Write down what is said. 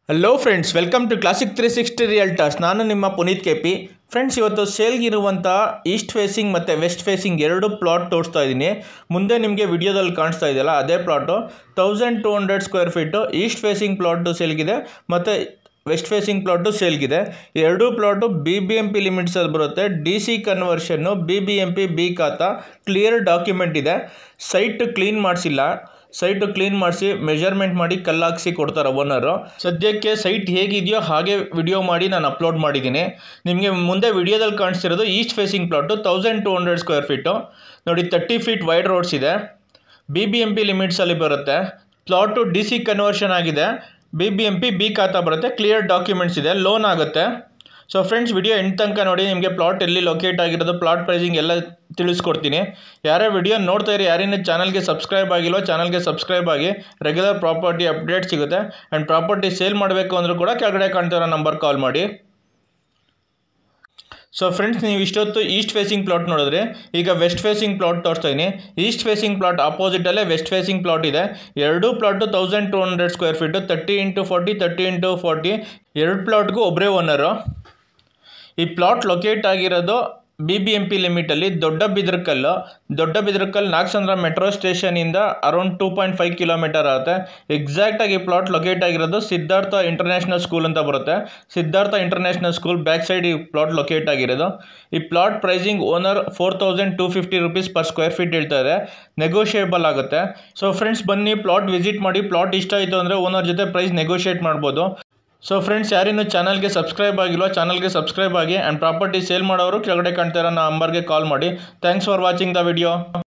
hello friends welcome to Classic three sixty Realtors ನಾನು ನಿಮ್ಮ Puneeth K P friends ಇವತ್ತು ಸೇಲ್ಗಿರುವಂಥ ಈಸ್ಟ್ ಫೇಸಿಂಗ್ ಮತ್ತು ವೆಸ್ಟ್ ಫೇಸಿಂಗ್ ಎರಡು ಪ್ಲಾಟ್ ತೋರಿಸ್ತಾ ಇದ್ದೀನಿ ಮುಂದೆ ನಿಮಗೆ ವಿಡಿಯೋದಲ್ಲಿ ಕಾಣಿಸ್ತಾ ಇದೆಯಲ್ಲ ಅದೇ plot thousand two hundred square feet east facing plot ಸೇಲ್ಗಿದೆ ಮತ್ತು ವೆಸ್ಟ್ ಫೇಸಿಂಗ್ ಪ್ಲಾಟು ಸೇಲ್ಗಿದೆ ಎರಡೂ plot B B M P ಲಿಮಿಟ್ಸಲ್ಲಿ ಬರುತ್ತೆ ಡಿ ಸಿ ಕನ್ವರ್ಷನ್ನು B B M P B khata clear document ಇದೆ ಸೈಟ್ ಕ್ಲೀನ್ ಮಾಡಿಸಿಲ್ಲ ಸೈಟು ಕ್ಲೀನ್ ಮಾಡಿಸಿ ಮೆಜರ್ಮೆಂಟ್ ಮಾಡಿ ಕಲ್ಲಾಕ್ಸಿ ಕೊಡ್ತಾರೆ ಓನರು ಸದ್ಯಕ್ಕೆ ಸೈಟ್ ಹೇಗಿದೆಯೋ ಹಾಗೆ ವಿಡಿಯೋ ಮಾಡಿ ನಾನು ಅಪ್ಲೋಡ್ ಮಾಡಿದ್ದೀನಿ ನಿಮಗೆ ಮುಂದೆ ವಿಡಿಯೋದಲ್ಲಿ ಕಾಣಿಸ್ತಿರೋದು east facing plot thousand two hundred square feet ನೋಡಿ ತರ್ಟಿ ಫೀಟ್ ವೈಡ್ ರೋಡ್ಸ್ ಇದೆ ಬಿ ಬಿ ಎಮ್ ಪಿ ಲಿಮಿಟ್ಸಲ್ಲಿ ಬರುತ್ತೆ ಪ್ಲಾಟು ಡಿ ಸಿ ಕನ್ವರ್ಷನ್ ಆಗಿದೆ B B M P B khata ಬರುತ್ತೆ ಕ್ಲಿಯರ್ ಡಾಕ್ಯುಮೆಂಟ್ಸ್ ಇದೆ ಲೋನ್ ಆಗುತ್ತೆ ಸೊ ಫ್ರೆಂಡ್ಸ್ ವಿಡಿಯೋ ಎಂಡ್ ತನಕ ನೋಡಿ ನಿಮಗೆ ಪ್ಲಾಟ್ ಎಲ್ಲಿ ಲೊಕೇಟ್ ಆಗಿರೋದು ಪ್ಲಾಟ್ ಪ್ರೈಸಿಂಗ್ ಎಲ್ಲ ತಿಳಿಸ್ಕೊಡ್ತೀನಿ ಯಾರೇ ವಿಡಿಯೋ ನೋಡ್ತಾ ಇರಿ ಯಾರಿನ ಚಾನಲ್ಗೆ ಸಬ್ಸ್ಕ್ರೈಬ್ ಆಗಿಲ್ವೋ ಚಾನಲ್ಗೆ ಸಬ್ಸ್ಕ್ರೈಬ್ ಆಗಿ ರೆಗ್ಯುಲರ್ ಪ್ರಾಪರ್ಟಿ ಅಪ್ಡೇಟ್ ಸಿಗುತ್ತೆ ಆ್ಯಂಡ್ ಪ್ರಾಪರ್ಟಿ ಸೇಲ್ ಮಾಡಬೇಕು ಅಂದರೂ ಕೂಡ ಕೆಳಗಡೆ ಕಾಣ್ತಿರೋ ನಂಬರ್ ಕಾಲ್ ಮಾಡಿ ಸೊ ಫ್ರೆಂಡ್ಸ್ ನೀವು ಇಷ್ಟೊತ್ತು ಈಸ್ಟ್ ಫೇಸಿಂಗ್ ಪ್ಲಾಟ್ ನೋಡಿದ್ರೆ ಈಗ ವೆಸ್ಟ್ ಫೇಸಿಂಗ್ ಪ್ಲಾಟ್ ತೋರಿಸ್ತಾ ಇದ್ದೀನಿ ಈಸ್ಟ್ ಫೇಸಿಂಗ್ ಪ್ಲಾಟ್ ಆಪೋಸಿಟಲ್ಲೇ ವೆಸ್ಟ್ ಫೇಸಿಂಗ್ ಪ್ಲಾಟ್ ಇದೆ ಎರಡೂ plot thousand two hundred square feet thirty into forty thirty into forty ಎರಡು ಪ್ಲಾಟ್ಗೂ ಒಬ್ಬರೇ ಓನರು ಈ ಪ್ಲಾಟ್ ಲೊಕೇಟ್ ಆಗಿರೋದು ಬಿ ಬಿ ಎಮ್ ಪಿ ಲಿಮಿಟಲ್ಲಿ ದೊಡ್ಡ ಬಿದ್ರಕಲ್ಲು ದೊಡ್ಡ ಬಿದ್ರಕಲ್ ನಾಗಸಂದ್ರ ಮೆಟ್ರೋ ಸ್ಟೇಷನಿಂದ around two point five kilometre ಆಗುತ್ತೆ ಎಕ್ಸಾಕ್ಟಾಗಿ ಪ್ಲಾಟ್ ಲೊಕೇಟ್ ಆಗಿರೋದು ಸಿದ್ಧಾರ್ಥ ಇಂಟರ್ನ್ಯಾಷನಲ್ ಸ್ಕೂಲ್ ಅಂತ ಬರುತ್ತೆ Siddhartha international school back side ಈ ಪ್ಲಾಟ್ ಲೊಕೇಟ್ ಆಗಿರೋದು ಈ plot pricing owner four thousand two fifty rupees per square feet ಹೇಳ್ತಾರೆ ನೆಗೋಷಿಯೇಬಲ್ ಆಗುತ್ತೆ ಸೊ ಫ್ರೆಂಡ್ಸ್ ಬನ್ನಿ ಪ್ಲಾಟ್ ವಿಸಿಟ್ ಮಾಡಿ ಪ್ಲಾಟ್ ಇಷ್ಟ ಆಯಿತು ಅಂದರೆ ಓನರ್ ಜೊತೆ ಪ್ರೈಸ್ ನೆಗೋಷಿಯೇಟ್ ಮಾಡ್ಬೋದು ಸೊ ಫ್ರೆಂಡ್ಸ್ ಯಾರಿನ್ನೂ ಚಾನಲ್ಗೆ ಸಬ್ಸ್ಕ್ರೈಬ್ ಆಗಿಲ್ವೋ ಚಾನಲ್ಗೆ ಸಬ್ಸ್ಕ್ರೈಬ್ ಆಗಿ ಆ್ಯಂಡ್ ಪ್ರಾಪರ್ಟಿ ಸೇಲ್ ಮಾಡೋರು ಕೆಳಗಡೆ ಕಾಣ್ತಾ ಇರೋ ನಂಬರ್ಗೆ ಕಾಲ್ ಮಾಡಿ thanks for watching the video